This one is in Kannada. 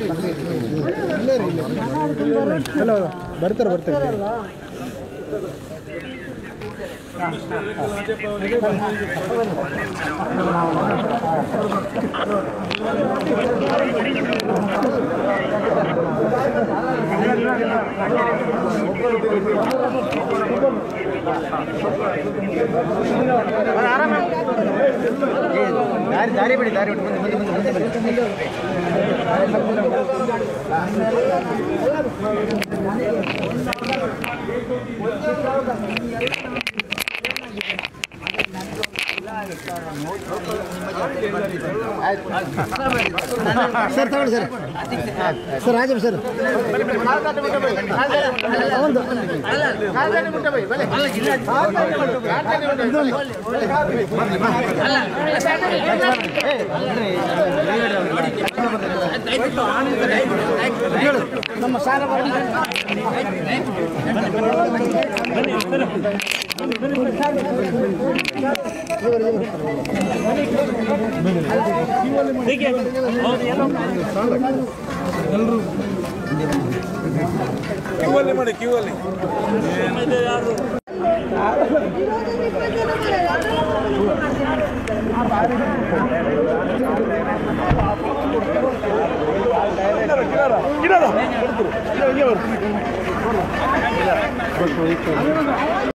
ಹಲೋ ಬರ್ತಾರೆ ಬರ್ತಾರೆ ದಾರಿ ದಾರಿ ಬಿಡಿ ದಾರಿ ಬಿಡಿ ಮುಂದೆ ಮುಂದೆ ಮುಂದೆ ಮುಂದೆ ಬನ್ನಿ ಸರ್ ತಗೊಳ್ಳಿ ಸರ್ ಸರ್ ರಾಜಮ್ ಸರ್ ಒಂದು ನಮ್ಮ ಸಾಲ ಗಿಡ